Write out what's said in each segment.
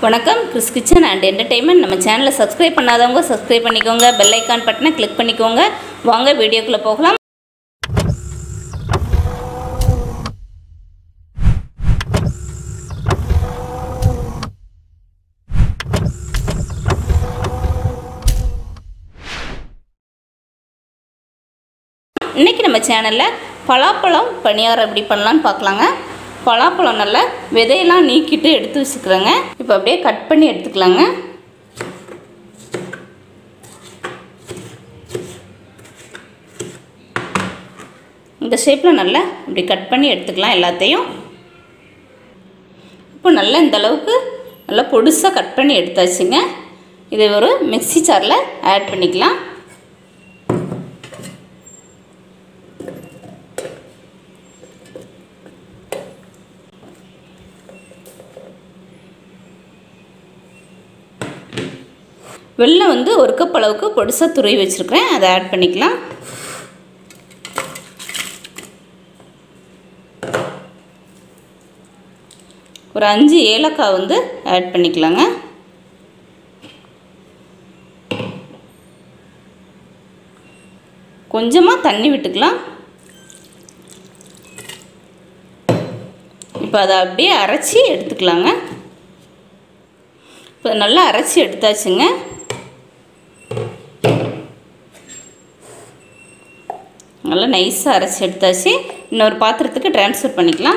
வணக்கம் Chris kitchen and entertainment நம்ம சேனலை சப்ஸ்கிரைப் பண்ணாதவங்க சப்ஸ்கிரைப் பண்ணிக்கோங்க பெல் ஐக்கான் பட்டனை கிளிக் பண்ணிக்கோங்க வாங்க வீடியோக்குள்ளே போகலாம் இன்றைக்கி நம்ம சேனலில் பலாப்பழம் பணியாரம் எப்படி பண்ணலான்னு பார்க்கலாங்க பலாப்பழம் நல்லா விதையெல்லாம் நீக்கிட்டு எடுத்து வச்சுக்கிறேங்க இப்போ அப்படியே கட் பண்ணி எடுத்துக்கலாங்க இந்த ஷேப்பில் நல்லா இப்படி கட் பண்ணி எடுத்துக்கலாம் எல்லாத்தையும் இப்போ நல்லா இந்த அளவுக்கு நல்லா பொடுசாக கட் பண்ணி எடுத்தாச்சுங்க இதை ஒரு மிக்ஸி ஜாரில் ஆட் பண்ணிக்கலாம் வெள்ளம் வந்து ஒரு கப் அளவுக்கு பொடிசாக துருவி வச்சுருக்கிறேன் அதை ஆட் பண்ணிக்கலாம் ஒரு அஞ்சு ஏலக்காய் வந்து ஆட் பண்ணிக்கலாங்க கொஞ்சமாக தண்ணி விட்டுக்கலாம் இப்போ அதை அப்படியே அரைச்சி எடுத்துக்கலாங்க இப்போ நல்லா அரைச்சி எடுத்தாச்சுங்க நல்லா நைஸாக அரைச்சி எடுத்தாச்சு இன்னொரு பாத்திரத்துக்கு ட்ரான்ஸ்ஃபர் பண்ணிக்கலாம்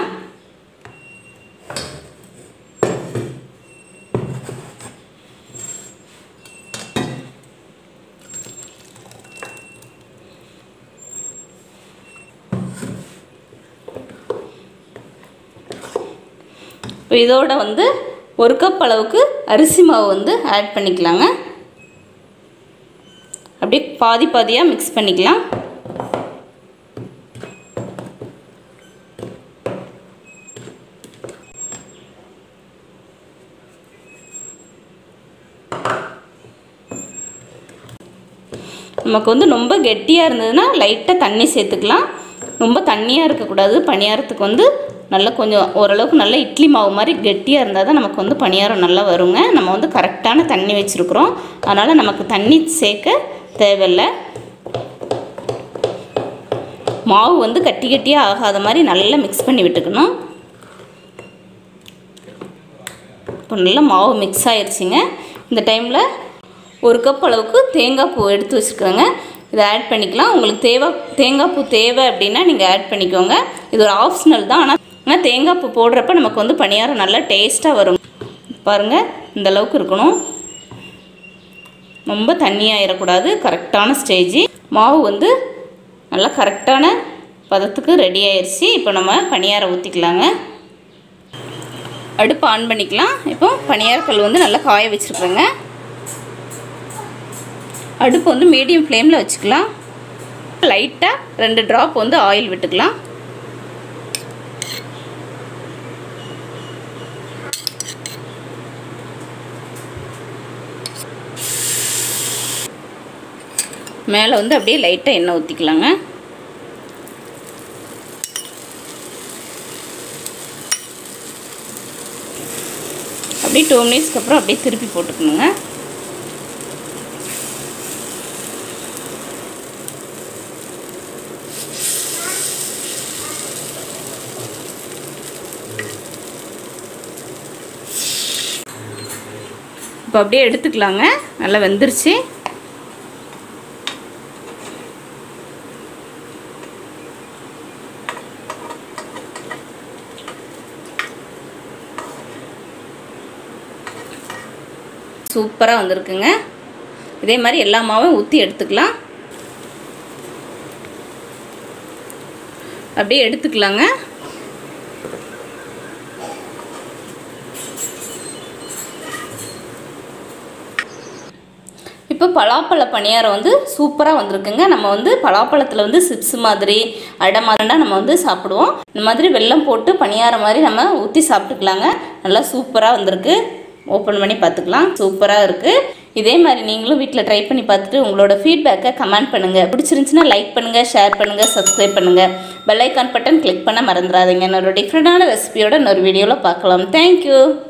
இப்போ இதோட வந்து ஒரு கப் அளவுக்கு அரிசி மாவு வந்து ஆட் பண்ணிக்கலாங்க அப்படியே பாதி பாதியாக மிக்ஸ் பண்ணிக்கலாம் நமக்கு வந்து ரொம்ப கெட்டியாக இருந்ததுன்னா லைட்டாக தண்ணி சேர்த்துக்கலாம் ரொம்ப தண்ணியாக இருக்கக்கூடாது பணியாரத்துக்கு வந்து நல்லா கொஞ்சம் ஓரளவுக்கு நல்ல இட்லி மாவு மாதிரி கெட்டியாக இருந்தால் தான் நமக்கு வந்து பணியாரம் நல்லா வருங்க நம்ம வந்து கரெக்டான தண்ணி வச்சுருக்குறோம் அதனால் நமக்கு தண்ணி சேர்க்க தேவையில்லை மாவு வந்து கட்டி கட்டியாக ஆகாத மாதிரி நல்லா மிக்ஸ் பண்ணி விட்டுக்கணும் இப்போ நல்லா மாவு மிக்ஸ் ஆயிடுச்சுங்க இந்த டைமில் ஒரு கப் அளவுக்கு தேங்காய் பூ எடுத்து வச்சுக்கோங்க இதை ஆட் பண்ணிக்கலாம் உங்களுக்கு தேவை தேங்காய் பூ தேவை அப்படின்னா நீங்கள் ஆட் பண்ணிக்கோங்க இது ஒரு ஆப்ஷனல் தான் ஆனால் ஆனால் தேங்காய் பூ போடுறப்ப நமக்கு வந்து பணியாரம் நல்லா டேஸ்ட்டாக வரும் பாருங்கள் இந்த அளவுக்கு இருக்கணும் ரொம்ப தண்ணியாயிடக்கூடாது கரெக்டான ஸ்டேஜ் மாவு வந்து நல்லா கரெக்டான பதத்துக்கு ரெடி ஆயிடுச்சு இப்போ நம்ம பணியாரம் ஊற்றிக்கலாங்க அடுப்பு ஆன் பண்ணிக்கலாம் இப்போ பணியாரக்கல் வந்து நல்லா காய வச்சுருக்குறேங்க அடுப்பு வந்து மீடியம் ஃப்ளேமில் வச்சுக்கலாம் லைட்டாக ரெண்டு ட்ராப் வந்து ஆயில் விட்டுக்கலாம் மேலே வந்து அப்படியே லைட்டாக எண்ணெய் ஊற்றிக்கலாங்க அப்படியே டூ மினிட்ஸ்க்கு அப்புறம் அப்படியே திருப்பி போட்டுக்கணுங்க இப்போ அப்படியே எடுத்துக்கலாங்க நல்லா வெந்துருச்சு சூப்பராக வந்திருக்குங்க இதே மாதிரி எல்லா மாவும் ஊற்றி எடுத்துக்கலாம் அப்படியே எடுத்துக்கலாங்க இப்போ பலாப்பழ பணியாரம் வந்து சூப்பராக வந்திருக்குங்க நம்ம வந்து பலாப்பழத்தில் வந்து சிப்ஸ் மாதிரி அடை மாதிரினா நம்ம வந்து சாப்பிடுவோம் இந்த மாதிரி வெல்லம் போட்டு பணியாரம் மாதிரி நம்ம ஊற்றி சாப்பிட்டுக்கலாங்க நல்லா சூப்பராக வந்திருக்கு ஓப்பன் பண்ணி பார்த்துக்கலாம் சூப்பராக இருக்குது இதே மாதிரி நீங்களும் வீட்டில் ட்ரை பண்ணி பார்த்துட்டு உங்களோட ஃபீட்பேக்கை கமெண்ட் பண்ணுங்கள் பிடிச்சிருந்துச்சுன்னா லைக் பண்ணுங்கள் ஷேர் பண்ணுங்கள் சப்ஸ்கிரைப் பண்ணுங்கள் பெல் ஐக்கான் பட்டன் கிளிக் பண்ண மறந்துடாதீங்க இன்னொரு டிஃப்ரெண்டான ரெசிபியோட இன்னொரு வீடியோவில் பார்க்கலாம் தேங்க்யூ